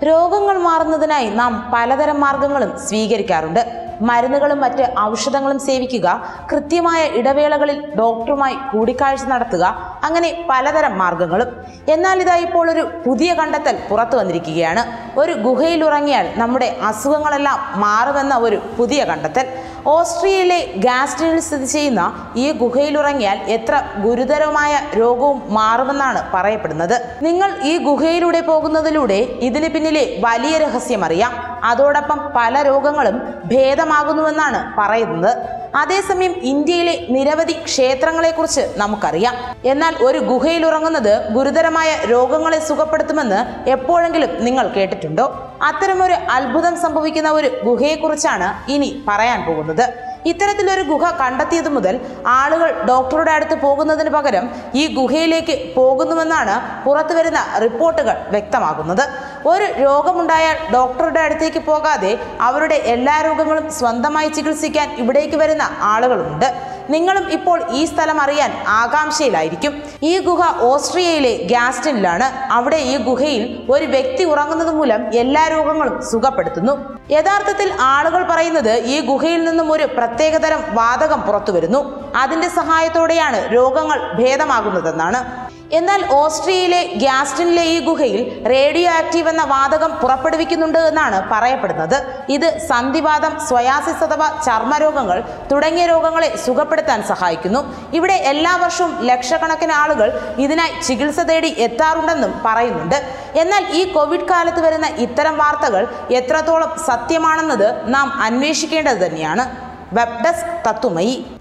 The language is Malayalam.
രോഗങ്ങൾ മാറുന്നതിനായി നാം പലതരം മാർഗങ്ങളും സ്വീകരിക്കാറുണ്ട് മരുന്നുകളും മറ്റ് ഔഷധങ്ങളും സേവിക്കുക കൃത്യമായ ഇടവേളകളിൽ ഡോക്ടറുമായി കൂടിക്കാഴ്ച നടത്തുക അങ്ങനെ പലതരം മാർഗങ്ങളും എന്നാൽ ഇതാ ഇപ്പോൾ ഒരു പുതിയ കണ്ടെത്തൽ പുറത്തു വന്നിരിക്കുകയാണ് ഒരു ഗുഹയിൽ ഉറങ്ങിയാൽ നമ്മുടെ അസുഖങ്ങളെല്ലാം മാറുമെന്ന ഒരു പുതിയ കണ്ടെത്തൽ ഓസ്ട്രിയയിലെ ഗാസ്റ്റിനിൽ സ്ഥിതി ചെയ്യുന്ന ഈ ഗുഹയിൽ ഉറങ്ങിയാൽ എത്ര ഗുരുതരമായ രോഗവും മാറുമെന്നാണ് പറയപ്പെടുന്നത് നിങ്ങൾ ഈ ഗുഹയിലൂടെ പോകുന്നതിലൂടെ ഇതിന് പിന്നിലെ വലിയ രഹസ്യം അറിയാം അതോടൊപ്പം പല രോഗങ്ങളും ഭേദമാകുന്നുവെന്നാണ് പറയുന്നത് അതേസമയം ഇന്ത്യയിലെ നിരവധി ക്ഷേത്രങ്ങളെക്കുറിച്ച് നമുക്കറിയാം എന്നാൽ ഒരു ഗുഹയിൽ ഉറങ്ങുന്നത് ഗുരുതരമായ രോഗങ്ങളെ സുഖപ്പെടുത്തുമെന്ന് എപ്പോഴെങ്കിലും നിങ്ങൾ കേട്ടിട്ടുണ്ടോ അത്തരമൊരു അത്ഭുതം സംഭവിക്കുന്ന ഒരു ഗുഹയെക്കുറിച്ചാണ് ഇനി പറയാൻ പോകുന്നത് ഇത്തരത്തിലൊരു ഗുഹ കണ്ടെത്തിയതു മുതൽ ആളുകൾ ഡോക്ടറുടെ അടുത്ത് പോകുന്നതിന് പകരം ഈ ഗുഹയിലേക്ക് പോകുന്നുവെന്നാണ് പുറത്തുവരുന്ന റിപ്പോർട്ടുകൾ വ്യക്തമാകുന്നത് ഒരു രോഗമുണ്ടായാൽ ഡോക്ടറുടെ അടുത്തേക്ക് പോകാതെ അവരുടെ എല്ലാ രോഗങ്ങളും സ്വന്തമായി ചികിത്സിക്കാൻ ഇവിടേക്ക് വരുന്ന ആളുകളുണ്ട് നിങ്ങളും ഇപ്പോൾ ഈ സ്ഥലം അറിയാൻ ആകാംക്ഷയിലായിരിക്കും ഈ ഗുഹ ഓസ്ട്രിയയിലെ ഗ്യാസ്റ്റിനിലാണ് അവിടെ ഈ ഗുഹയിൽ ഒരു വ്യക്തി ഉറങ്ങുന്നത് മൂലം എല്ലാ രോഗങ്ങളും സുഖപ്പെടുത്തുന്നു യഥാർത്ഥത്തിൽ ആളുകൾ പറയുന്നത് ഈ ഗുഹയിൽ നിന്നും ഒരു പ്രത്യേകതരം വാതകം പുറത്തു വരുന്നു അതിന്റെ സഹായത്തോടെയാണ് രോഗങ്ങൾ ഭേദമാകുന്നതെന്നാണ് എന്നാൽ ഓസ്ട്രിയയിലെ ഗ്യാസ്റ്റിനിലെ ഈ ഗുഹയിൽ റേഡിയോ ആക്റ്റീവ് എന്ന വാതകം പുറപ്പെടുവിക്കുന്നുണ്ട് എന്നാണ് പറയപ്പെടുന്നത് ഇത് സന്ധിവാദം സ്വയാസിസ് അഥവാ ചർമ്മരോഗങ്ങൾ തുടങ്ങിയ രോഗങ്ങളെ സുഖപ്പെടുത്താൻ സഹായിക്കുന്നു ഇവിടെ എല്ലാ വർഷവും ലക്ഷക്കണക്കിന് ആളുകൾ ഇതിനായി ചികിത്സ തേടി എത്താറുണ്ടെന്നും പറയുന്നുണ്ട് എന്നാൽ ഈ കോവിഡ് കാലത്ത് വരുന്ന ഇത്തരം വാർത്തകൾ എത്രത്തോളം സത്യമാണെന്നത് നാം അന്വേഷിക്കേണ്ടത് തന്നെയാണ് വെബ് ഡെസ്ക് തത്തുമയി